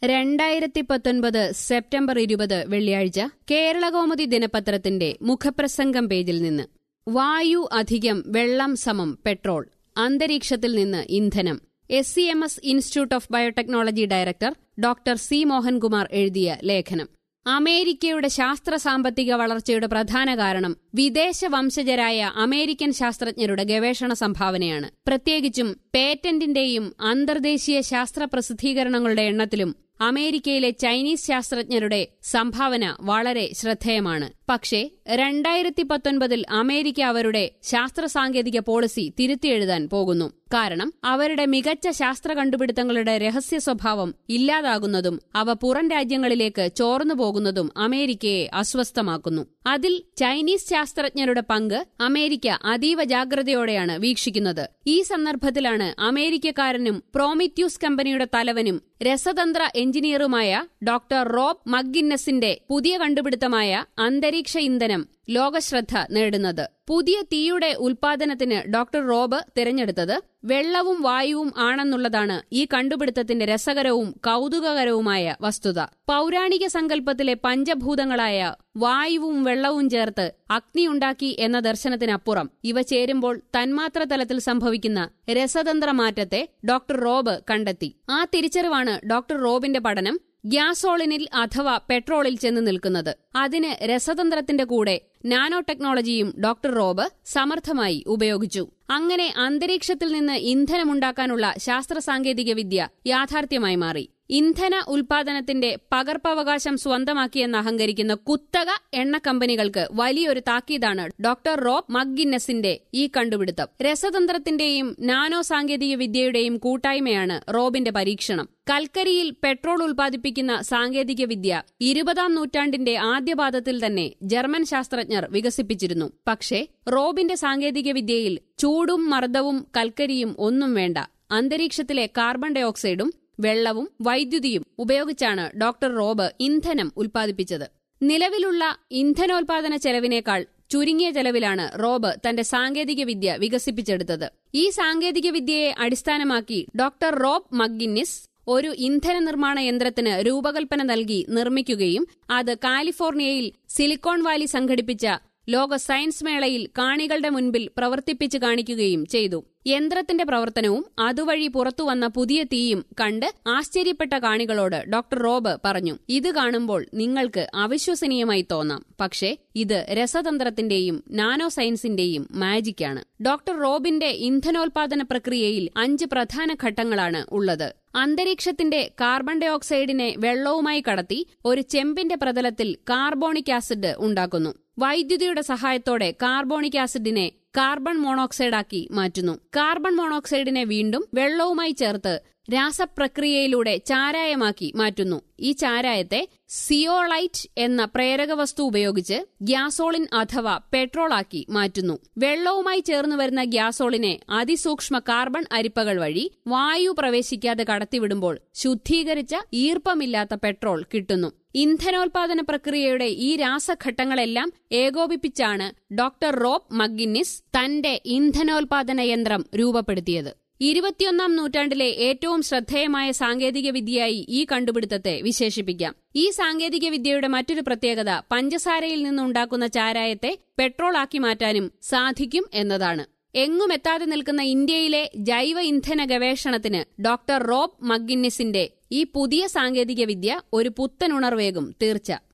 രണ്ടായിരത്തി പത്തൊൻപത് സെപ്റ്റംബർ ഇരുപത് വെള്ളിയാഴ്ച കേരളകൗമുദി ദിനപത്രത്തിന്റെ മുഖപ്രസംഗം പേജിൽ നിന്ന് വായു അധികം വെള്ളം സമം പെട്രോൾ അന്തരീക്ഷത്തിൽ നിന്ന് ഇന്ധനം S C M S institute of biotechnology director doctor C Mohankumar എഴുതിയ ലേഖനം അമേരിക്കയുടെ ശാസ്ത്ര സാമ്പത്തിക വളർച്ചയുടെ പ്രധാന കാരണം വിദേശ വംശജരായ അമേരിക്കൻ ശാസ്ത്രജ്ഞരുടെ ഗവേഷണ സംഭാവനയാണ് പ്രത്യേകിച്ചും പേറ്റന്റിന്റെയും അന്തർദേശീയ ശാസ്ത്ര പ്രസിദ്ധീകരണങ്ങളുടെ എണ്ണത്തിലും അമേരിക്കയിലെ ചൈനീസ് ശാസ്ത്രജ്ഞരുടെ സംഭാവന വളരെ ശ്രദ്ധേയമാണ് പക്ഷേ രണ്ടായിരത്തി പത്തൊൻപതിൽ അമേരിക്ക അവരുടെ ശാസ്ത്ര സാങ്കേതിക പോളിസി തിരുത്തിയെഴുതാൻ പോകുന്നു കാരണം അവരുടെ മികച്ച ശാസ്ത്ര കണ്ടുപിടുത്തങ്ങളുടെ രഹസ്യ സ്വഭാവം ഇല്ലാതാകുന്നതും അവ പുറം രാജ്യങ്ങളിലേക്ക് ചോർന്നു പോകുന്നതും അമേരിക്കയെ അസ്വസ്ഥമാക്കുന്നു അതിൽ ചൈനീസ് ശാസ്ത്രജ്ഞരുടെ പങ്ക് അമേരിക്ക അതീവ ജാഗ്രതയോടെയാണ് വീക്ഷിക്കുന്നത് ഈ സന്ദർഭത്തിലാണ് അമേരിക്കക്കാരനും പ്രോമിറ്റ്യൂസ് കമ്പനിയുടെ തലവനും രസതന്ത്ര എഞ്ചിനീയറുമായ ഡോക്ടർ റോബ് മഗ്ഗിന്നസിന്റെ പുതിയ കണ്ടുപിടുത്തമായ അന്തരീക്ഷ ഇന്ധനം ലോകശ്രദ്ധ നേടുന്നത് പുതിയ തീയുടെ ഉൽപാദനത്തിന് ഡോക്ടർ റോബ് തിരഞ്ഞെടുത്തത് വെള്ളവും വായുവും ആണെന്നുള്ളതാണ് ഈ കണ്ടുപിടുത്തത്തിന്റെ രസകരവും കൗതുകകരവുമായ വസ്തുത പൗരാണിക സങ്കല്പത്തിലെ പഞ്ചഭൂതങ്ങളായ വായുവും വെള്ളവും ചേർത്ത് അഗ്നിയുണ്ടാക്കി എന്ന ദർശനത്തിനപ്പുറം ഇവ ചേരുമ്പോൾ തന്മാത്ര തലത്തിൽ സംഭവിക്കുന്ന രസതന്ത്ര മാറ്റത്തെ ഡോക്ടർ റോബ് കണ്ടെത്തി ആ തിരിച്ചറിവാണ് ഡോക്ടർ റോബിന്റെ പഠനം ഗ്യാസോളിനിൽ അഥവാ പെട്രോളിൽ ചെന്ന് നിൽക്കുന്നത് അതിന് രസതന്ത്രത്തിന്റെ കൂടെ നാനോ ടെക്നോളജിയും ഡോക്ടർ റോബ് സമർത്ഥമായി ഉപയോഗിച്ചു അങ്ങനെ അന്തരീക്ഷത്തിൽ നിന്ന് ഇന്ധനമുണ്ടാക്കാനുള്ള ശാസ്ത്ര സാങ്കേതിക വിദ്യ യാഥാർത്ഥ്യമായി മാറി ഇന്ധന ഉൽപാദനത്തിന്റെ പകർപ്പവകാശം സ്വന്തമാക്കിയെന്ന് അഹങ്കരിക്കുന്ന കുത്തക എണ്ണ കമ്പനികൾക്ക് വലിയൊരു താക്കീതാണ് ഡോക്ടർ റോബ് മഗ്ഗിന്നസിന്റെ ഈ കണ്ടുപിടുത്തം രസതന്ത്രത്തിന്റെയും നാനോ സാങ്കേതിക വിദ്യയുടെയും കൂട്ടായ്മയാണ് റോബിന്റെ പരീക്ഷണം കൽക്കരിയിൽ പെട്രോൾ ഉൽപ്പാദിപ്പിക്കുന്ന സാങ്കേതിക വിദ്യ ഇരുപതാം നൂറ്റാണ്ടിന്റെ ആദ്യപാദത്തിൽ തന്നെ ജർമ്മൻ ശാസ്ത്രജ്ഞർ വികസിപ്പിച്ചിരുന്നു പക്ഷേ റോബിന്റെ സാങ്കേതിക വിദ്യയിൽ ചൂടും മർദ്ദവും കൽക്കരിയും ഒന്നും വേണ്ട അന്തരീക്ഷത്തിലെ കാർബൺ ഡയോക്സൈഡും വെള്ളവും വൈദ്യുതിയും ഉപയോഗിച്ചാണ് ഡോക്ടർ റോബ് ഇന്ധനം ഉൽപ്പാദിപ്പിച്ചത് നിലവിലുള്ള ഇന്ധനോൽപാദന ചെലവിനേക്കാൾ ചുരുങ്ങിയ ചെലവിലാണ് റോബ് തന്റെ സാങ്കേതിക വിദ്യ വികസിപ്പിച്ചെടുത്തത് ഈ സാങ്കേതിക വിദ്യയെ അടിസ്ഥാനമാക്കി ഡോക്ടർ റോബ് മഗ്ഗിന്നിസ് ഒരു ഇന്ധന നിർമ്മാണ യന്ത്രത്തിന് രൂപകൽപ്പന നൽകി നിർമ്മിക്കുകയും അത് കാലിഫോർണിയയിൽ സിലിക്കോൺ വാലി സംഘടിപ്പിച്ച ലോക സയൻസ് മേളയിൽ കാണികളുടെ മുൻപിൽ പ്രവർത്തിപ്പിച്ച് കാണിക്കുകയും ചെയ്തു യന്ത്രത്തിന്റെ പ്രവർത്തനവും അതുവഴി പുറത്തുവന്ന പുതിയ തീയും കണ്ട് ആശ്ചര്യപ്പെട്ട കാണികളോട് ഡോക്ടർ റോബ് പറഞ്ഞു ഇത് കാണുമ്പോൾ നിങ്ങൾക്ക് അവിശ്വസനീയമായി തോന്നാം പക്ഷേ ഇത് രസതന്ത്രത്തിന്റെയും നാനോ സയൻസിന്റെയും മാജിക്കാണ് ഡോക്ടർ റോബിന്റെ ഇന്ധനോൽപാദന പ്രക്രിയയിൽ അഞ്ച് പ്രധാന ഘട്ടങ്ങളാണ് ഉള്ളത് അന്തരീക്ഷത്തിന്റെ കാർബൺ ഡയോക്സൈഡിനെ വെള്ളവുമായി കടത്തി ഒരു ചെമ്പിന്റെ പ്രതലത്തിൽ കാർബോണിക് ആസിഡ് ഉണ്ടാക്കുന്നു വൈദ്യുതിയുടെ സഹായത്തോടെ കാർബോണിക് ആസിഡിനെ കാർബൺ മോണോക്സൈഡാക്കി മാറ്റുന്നു കാർബൺ മോണോക്സൈഡിനെ വീണ്ടും വെള്ളവുമായി ചേർത്ത് രാസപ്രക്രിയയിലൂടെ ചാരായമാക്കി മാറ്റുന്നു ഈ ചാരായത്തെ സിയോളൈറ്റ് എന്ന പ്രേരക വസ്തു ഉപയോഗിച്ച് ഗ്യാസോളിൻ അഥവാ പെട്രോളാക്കി മാറ്റുന്നു വെള്ളവുമായി ചേർന്നു വരുന്ന ഗ്യാസോളിനെ അതിസൂക്ഷ്മ കാർബൺ അരിപ്പകൾ വഴി വായു പ്രവേശിക്കാതെ കടത്തിവിടുമ്പോൾ ശുദ്ധീകരിച്ച ഈർപ്പമില്ലാത്ത പെട്രോൾ കിട്ടുന്നു ഇന്ധനോൽപാദന പ്രക്രിയയുടെ ഈ രാസഘട്ടങ്ങളെല്ലാം ഏകോപിപ്പിച്ചാണ് ഡോക്ടർ റോബ് മഗ്ഗിന്നിസ് തന്റെ ഇന്ധനോൽപാദന യന്ത്രം രൂപപ്പെടുത്തിയത് ഇരുപത്തിയൊന്നാം നൂറ്റാണ്ടിലെ ഏറ്റവും ശ്രദ്ധേയമായ സാങ്കേതിക വിദ്യയായി ഈ കണ്ടുപിടുത്തത്തെ വിശേഷിപ്പിക്കാം ഈ സാങ്കേതിക വിദ്യയുടെ മറ്റൊരു പ്രത്യേകത പഞ്ചസാരയിൽ നിന്നുണ്ടാക്കുന്ന ചാരായത്തെ പെട്രോൾ ആക്കി മാറ്റാനും സാധിക്കും എന്നതാണ് എങ്ങും എത്താതെ നിൽക്കുന്ന ഇന്ത്യയിലെ ജൈവ ഇന്ധന ഗവേഷണത്തിന് ഡോക്ടർ റോബ് മഗ്ഗിന്നിസിന്റെ ഈ പുതിയ സാങ്കേതിക വിദ്യ ഒരു പുത്തനുണർവേകും തീർച്ച